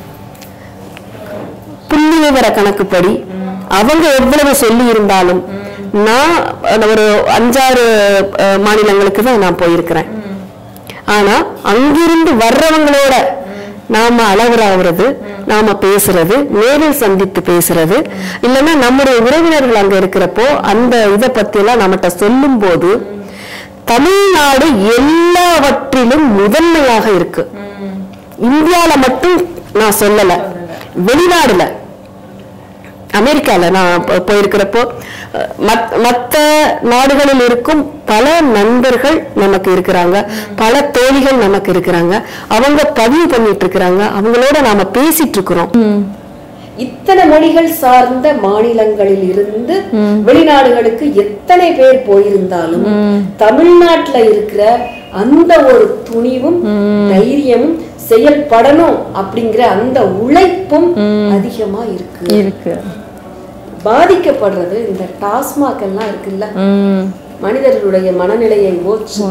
B: புள்ளி விவர கணக்குப்படி அவங்க எவ்வளவு சொல்லி இருந்தாலும் நான் ஒரு அஞ்சாறு அஹ், மாநிலங்களுக்கு தான் நான் போயிருக்கிறேன் ஆனா அங்கிருந்து வர்றவங்களோட நாம அளவுறாவது நாம பேசுறது நேரில் சந்தித்து பேசுறது இல்லைன்னா நம்முடைய உறவினர்கள் அங்க இருக்கிறப்போ அந்த இதை பத்தி எல்லாம் நம்மகிட்ட சொல்லும் போது தமிழ்நாடு எல்லாவற்றிலும் முதன்மையாக இருக்கு இந்தியால மட்டும் நான் சொல்லல வெளிநாடுல அமெரிக்கால நான் போ- போயிருக்கிறப்போ அஹ், மத்- மத்த நாடுகளில் இருக்கும் பல நண்பர்கள் நமக்கு இருக்கிறாங்க பல தோழிகள் நமக்கு இருக்கிறாங்க அவங்க பதிவு பண்ணிட்டு இருக்கிறாங்க அவங்களோட நாம பேசிட்டு இருக்கிறோம்
C: இத்தனை மொழிகள் சார்ந்த மாநிலங்களில் இருந்து வெளிநாடுகளுக்கு எத்தனை பேர் போயிருந்தாலும் தமிழ்நாட்டுல இருக்கிற அந்த ஒரு துணிவும் தைரியமும் செயல்படணும் அப்படிங்கிற அந்த உழைப்பும் அதிகமா இருக்கு
A: இருக்கு
C: பாதிக்கப்படுறது இந்த டாஸ்மாக் எல்லாம் இருக்குல்ல
A: ம்
C: மனிதர்களுடைய மனநிலையை ஓச்சு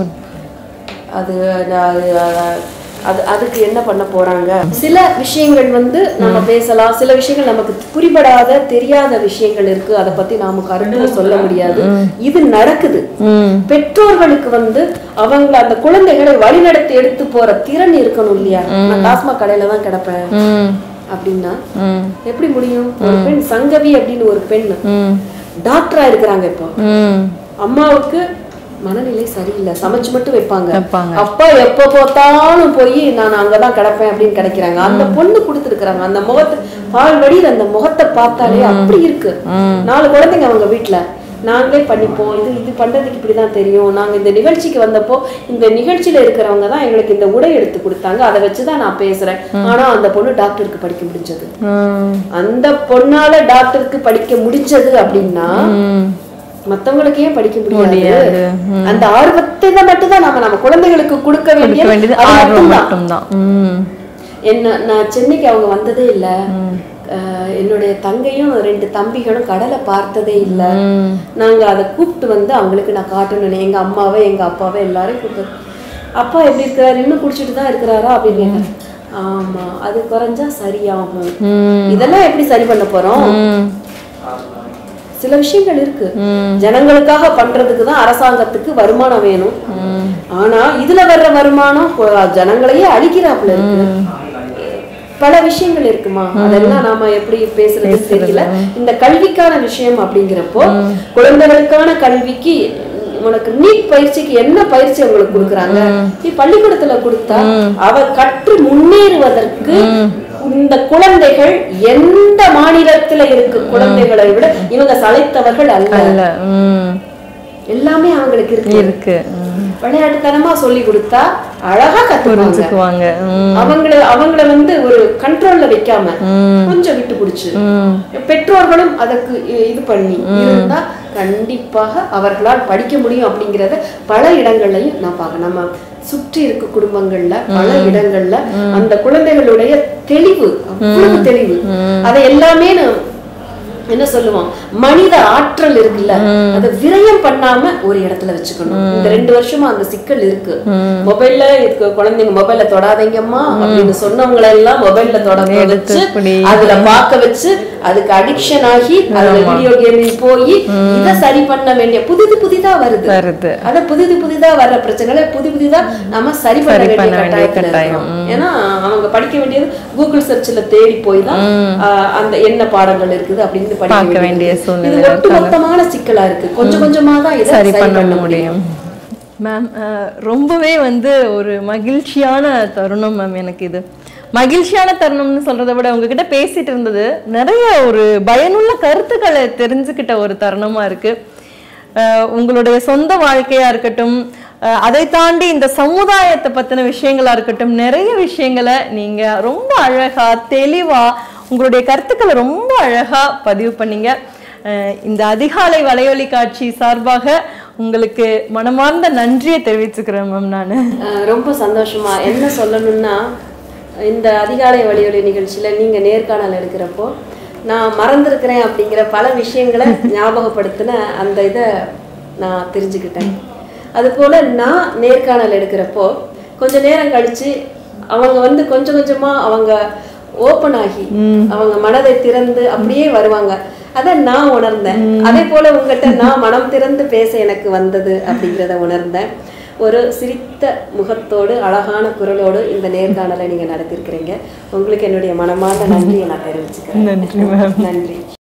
C: அது அது- அது- அது அதுக்கு என்ன பண்ண போறாங்க சில விஷயங்கள் வந்து நம்ம பேசலாம் சில விஷயங்கள் நமக்கு புரிபடாத தெரியாத விஷயங்கள் இருக்கு அதை பத்தி நாம கருத்துல சொல்ல முடியாது இது நடக்குது
A: ம்
C: பெற்றோர்களுக்கு வந்து அவங்கள அந்த குழந்தைகளை வழிநடத்தி எடுத்து போற திறன் இருக்கணும் இல்லையா நான் டாஸ்மாக் கடையில தான் கிடப்பேன்
A: ம்
C: அப்படின்னா
A: ம்
C: எப்படி முடியும் ஒரு பெண் சங்கவி அப்படின்னு ஒரு பெண்
A: ம்
C: டாக்டரா இருக்கிறாங்க இப்போ
A: ம்
C: அம்மாவுக்கு மனநிலை சரியில்லை சமைச்சு மட்டும் வைப்பாங்க
A: வைப்பாங்க.
C: அப்பா எப்ப பார்த்தாலும் போய் நான் அங்கதான் கிடப்பேன் அப்படின்னு கிடைக்கிறாங்க அந்த பொண்ணு கொடுத்துருக்காங்க அந்த முகத்தை பால் வடியில் அந்த முகத்தை பார்த்தாலே அப்படி இருக்கு நாலு குழந்தைங்க அவங்க வீட்டுல நாங்களே பண்ணிப்போம் இது இது பண்றதுக்கு இப்படிதான் தெரியும் நாங்க இந்த நிகழ்ச்சிக்கு வந்தப்போ இந்த நிகழ்ச்சியில இருக்கிறவங்க தான் எங்களுக்கு இந்த உடை எடுத்து கொடுத்தாங்க அதை வச்சுதான் நான் பேசுறேன் ஆனா அந்த பொண்ணு டாக்டருக்கு படிக்க முடிஞ்சது
A: ம்
C: அந்த பொண்ணால டாக்டருக்கு படிக்க முடிஞ்சது அப்படின்னா
A: ம்
C: மத்தவங்களுக்கு ஏன் படிக்க முடியாது
A: முடியாது.
C: அந்த ஆர்வத்தை தான் மட்டும் தான் நம்ம நம்ம குழந்தைகளுக்கு கொடுக்க
A: கொடுக்க
C: வேண்டியது
A: வேண்டியது
C: அது
A: ஆர்வம்
C: மட்டும்தான்
A: மட்டும்தான் ம்
C: என்ன நான் சென்னைக்கு அவங்க வந்ததே இல்ல அஹ், என்னுடைய தங்கையும் ரெண்டு தம்பிகளும் கடலை பார்த்ததே இல்ல நாங்க அதை கூப்பிட்டு வந்து அவங்களுக்கு நான் காட்டணும் எங்க அம்மாவை எங்க அப்பாவை எல்லாரையும் கூப்பிட்டு அப்பா எப்படி இருக்கிறாரு இன்னும் குடிச்சிட்டு தான் இருக்கிறாரா அப்படின்னு கேட்டேன். ஆமா அது குறைஞ்சா சரியாகும் இதெல்லாம் எப்படி சரி பண்ண போறோம்
A: ம்
C: சில விஷயங்கள் இருக்கு ஜனங்களுக்காக பண்றதுக்கு தான் அரசாங்கத்துக்கு வருமானம் வேணும் ஆனா இதுல வர்ற வருமானம் கொ- ஜனங்களையே அழிக்கிறாப்புல இருக்கு பல விஷயங்கள் இருக்குமா அதெல்லாம் நாம எப்படி பேசுறது தெரியல இந்த கல்விக்கான விஷயம் அப்படிங்கிறப்போ குழந்தைகளுக்கான கல்விக்கு உனக்கு நீட் பயிற்சிக்கு என்ன பயிற்சி உங்களுக்கு கொடுக்குறாங்க நீ பள்ளிக்கூடத்துல கொடுத்தா அவர் கற்று முன்னேறுவதற்கு இந்த குழந்தைகள் எந்த மாநிலத்துல இருக்க குழந்தைகளை விட இவங்க சளைத்தவர்கள் அல்ல
A: இல்ல ம்
C: எல்லாமே அவங்களுக்கு இருக்கு
A: இருக்கு ம்.
C: விளையாட்டுத்தனமா சொல்லி கொடுத்தா அழகா கத்துக்குவாங்க
A: புரிஞ்சுக்குவாங்க ம்
C: அவங்கள அவங்கள வந்து ஒரு கண்ட்ரோல்ல வைக்காம கொஞ்சம் விட்டு பிடிச்சு
A: ம்
C: பெற்றோர்களும் அதற்கு இ- இது பண்ணி இருந்தா கண்டிப்பாக அவர்களால் படிக்க முடியும் அப்படிங்கறத பல இடங்கள்லயும் நான் பார்க்க நம்ம சுற்றி இருக்க குடும்பங்கள்ல பல இடங்கள்ல அந்த குழந்தைகளுடைய தெளிவு அவ்வளவு தெளிவு அதை எல்லாமே நான் என்ன சொல்லுவோம் மனித ஆற்றல் இருக்குல்ல அதை விரயம் பண்ணாம ஒரு இடத்துல வச்சுக்கணும் இந்த ரெண்டு வருஷமா அந்த சிக்கல் இருக்கு மொபைல்ல இருக்க குழந்தைங்க மொபைல்ல தொடாதீங்கம்மா அப்படின்னு சொன்னவங்களை எல்லாம் மொபைல்ல தொட
A: எடுத்து
C: வச்சு
A: இப்படி
C: அதுல பார்க்க வச்சு அதுக்கு அடிக்ஷன் ஆகி அதுல வீடியோ கேமிங் போய் இத சரி பண்ண வேண்டிய புதிது புதிதா வருது
A: வருது
C: அத புதிது புதிதா வர்ற பிரச்சனைகளை புது புதிதா நம்ம சரி பண்ண
A: சரி
C: வேண்டிய
A: பண்ண வேண்டிய
C: கட்டாயத்துல
A: கட்டாயம்.
C: இருக்கோம். ஏன்னா அவங்க படிக்க வேண்டியது கூகுள் சர்ச்ல தேடி போய் தான் ஆஹ், அந்த என்ன பாடங்கள் இருக்குது அப்படின்னு படிக்க
A: பார்க்க
C: வேண்டியது
A: வேண்டிய
C: இது
A: சூழ்நிலை
C: ஒட்டுமொத்தமான சிக்கலா இருக்கு கொஞ்சம் கொஞ்சமா தான் இதை
A: சரி பண்ண முடியும் மேம் ரொம்பவே வந்து ஒரு மகிழ்ச்சியான தருணம் மேம் எனக்கு இது மகிழ்ச்சியான தருணம்னு சொல்றதை விட உங்ககிட்ட பேசிட்டு இருந்தது நிறைய ஒரு பயனுள்ள கருத்துக்களை தெரிஞ்சுக்கிட்ட ஒரு தருணமா இருக்கு அஹ், உங்களுடைய சொந்த வாழ்க்கையா இருக்கட்டும் அஹ், அதை தாண்டி இந்த சமுதாயத்தை பத்தின விஷயங்களா இருக்கட்டும் நிறைய விஷயங்களை நீங்க ரொம்ப அழகா தெளிவா உங்களுடைய கருத்துக்களை ரொம்ப அழகா பதிவு பண்ணீங்க அஹ் இந்த அதிகாலை வலையொலி காட்சி சார்பாக உங்களுக்கு மனமார்ந்த நன்றியை தெரிவிச்சுக்கிறேன் மேம் நான்
C: அஹ் ரொம்ப சந்தோஷமா என்ன சொல்லணும்னா இந்த அதிகாலை வழியொலி நிகழ்ச்சியில நீங்க நேர்காணல் எடுக்கிறப்போ நான் மறந்திருக்கிறேன் அப்படிங்கிற பல விஷயங்களை ஞாபகப்படுத்தின அந்த இதை நான் தெரிஞ்சுக்கிட்டேன் அதுபோல நான் நேர்காணல் எடுக்கிறப்போ கொஞ்ச நேரம் கழிச்சு அவங்க வந்து கொஞ்சம் கொஞ்சமா அவங்க ஓப்பன் ஆகி அவங்க மனதை திறந்து அப்படியே வருவாங்க அதை நான் உணர்ந்தேன் அதே போல உங்ககிட்ட நான் மனம் திறந்து பேச எனக்கு வந்தது அப்படிங்கிறத உணர்ந்தேன் ஒரு சிரித்த முகத்தோடு அழகான குரலோடு இந்த நேர்காணலை நீங்க நடத்திருக்கிறீங்க உங்களுக்கு என்னுடைய மனமார்ந்த நன்றியை நான் தெரிவிச்சுக்கிறேன்
A: நன்றி மேம்
C: நன்றி